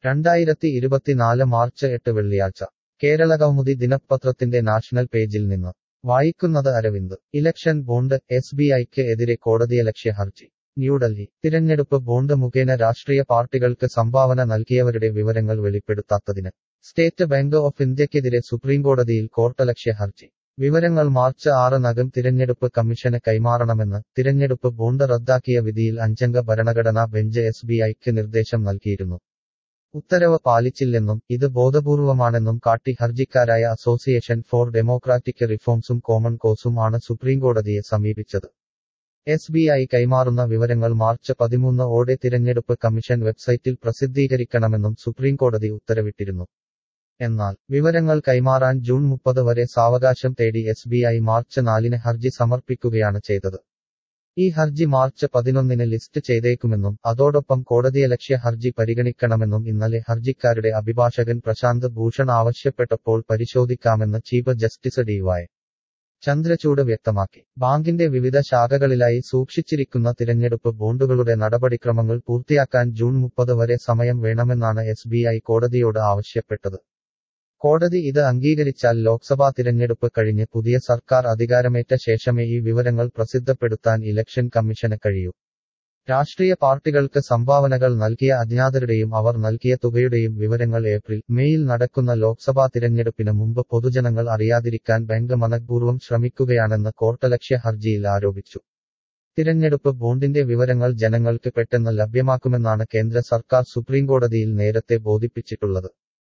രണ്ടായിരത്തി ഇരുപത്തിനാല് മാർച്ച് എട്ട് വെള്ളിയാഴ്ച കേരളകൗമുദി ദിനപത്രത്തിന്റെ നാഷണൽ പേജിൽ നിന്ന് വായിക്കുന്നത് Arvind election bond S B ഐക്ക് എതിരെ കോടതിയലക്ഷ്യ ഹർജി ന്യൂഡൽഹി തിരഞ്ഞെടുപ്പ് ബോണ്ട് മുഖേന രാഷ്ട്രീയ പാർട്ടികൾക്ക് സംഭാവന നൽകിയവരുടെ വിവരങ്ങൾ വെളിപ്പെടുത്താത്തതിന് സ്റ്റേറ്റ് ബാങ്ക് ഓഫ് ഇന്ത്യക്കെതിരെ സുപ്രീംകോടതിയിൽ കോർട്ടലക്ഷ്യ ഹർജി വിവരങ്ങൾ മാർച്ച് ആറിനകം തിരഞ്ഞെടുപ്പ് കമ്മീഷന് കൈമാറണമെന്ന് തിരഞ്ഞെടുപ്പ് ബോണ്ട് റദ്ദാക്കിയ വിധിയിൽ അഞ്ചംഗ ഭരണഘടനാ ബെഞ്ച് എസ് ബി ഐക്ക് നിർദ്ദേശം നൽകിയിരുന്നു ഉത്തരവ് പാലിച്ചില്ലെന്നും ഇത് ബോധപൂർവമാണെന്നും കാട്ടി ഹർജിക്കാരായ അസോസിയേഷൻ ഫോർ ഡെമോക്രാറ്റിക് റിഫോംസും കോമൺ കോസും ആണ് സുപ്രീംകോടതിയെ സമീപിച്ചത് എസ് ബി ഐ കൈമാറുന്ന വിവരങ്ങൾ മാർച്ച് പതിമൂന്ന് ഓടെ തിരഞ്ഞെടുപ്പ് കമ്മീഷൻ വെബ്സൈറ്റിൽ പ്രസിദ്ധീകരിക്കണമെന്നും സുപ്രീംകോടതി ഉത്തരവിട്ടിരുന്നു എന്നാൽ വിവരങ്ങൾ കൈമാറാൻ ജൂൺ മുപ്പത് വരെ സാവകാശം തേടി എസ് ബി ഐ മാർച്ച് നാലിന് ഹർജി സമർപ്പിക്കുകയാണ് ചെയ്തത് ഈ ഹർജി മാർച്ച് പതിനൊന്നിന് ലിസ്റ്റ് ചെയ്തേക്കുമെന്നും അതോടൊപ്പം കോടതിയലക്ഷ്യ ഹർജി പരിഗണിക്കണമെന്നും ഇന്നലെ ഹർജിക്കാരുടെ അഭിഭാഷകൻ പ്രശാന്ത് ഭൂഷൺ ആവശ്യപ്പെട്ടപ്പോൾ പരിശോധിക്കാമെന്ന് chief justice D Y Chandrachud വ്യക്തമാക്കി ബാങ്കിന്റെ വിവിധ ശാഖകളിലായി സൂക്ഷിച്ചിരിക്കുന്ന തിരഞ്ഞെടുപ്പ് ബോണ്ടുകളുടെ നടപടിക്രമങ്ങൾ പൂർത്തിയാക്കാൻ ജൂൺ മുപ്പത് വരെ സമയം വേണമെന്നാണ് എസ് ബി ഐ കോടതിയോട് ആവശ്യപ്പെട്ടത് കോടതി ഇത് അംഗീകരിച്ചാൽ ലോക്സഭാ തിരഞ്ഞെടുപ്പ് കഴിഞ്ഞ് പുതിയ സർക്കാർ അധികാരമേറ്റ ശേഷമേ ഈ വിവരങ്ങൾ പ്രസിദ്ധപ്പെടുത്താൻ ഇലക്ഷൻ കമ്മീഷന് കഴിയൂ രാഷ്ട്രീയ പാർട്ടികൾക്ക് സംഭാവനകൾ നൽകിയ അജ്ഞാതരുടെയും അവർ നൽകിയ തുകയുടെയും വിവരങ്ങൾ ഏപ്രിൽ മെയിൽ നടക്കുന്ന ലോക്സഭാ തിരഞ്ഞെടുപ്പിന് മുമ്പ് പൊതുജനങ്ങൾ അറിയാതിരിക്കാൻ ബാങ്ക് മനഃപൂർവ്വം ശ്രമിക്കുകയാണെന്ന് കോർട്ടലക്ഷ്യ ഹർജിയിൽ ആരോപിച്ചു തിരഞ്ഞെടുപ്പ് ബോണ്ടിന്റെ വിവരങ്ങൾ ജനങ്ങൾക്ക് പെട്ടെന്ന് ലഭ്യമാക്കുമെന്നാണ് കേന്ദ്ര സർക്കാർ സുപ്രീംകോടതിയിൽ നേരത്തെ ബോധിപ്പിച്ചിട്ടുള്ളത്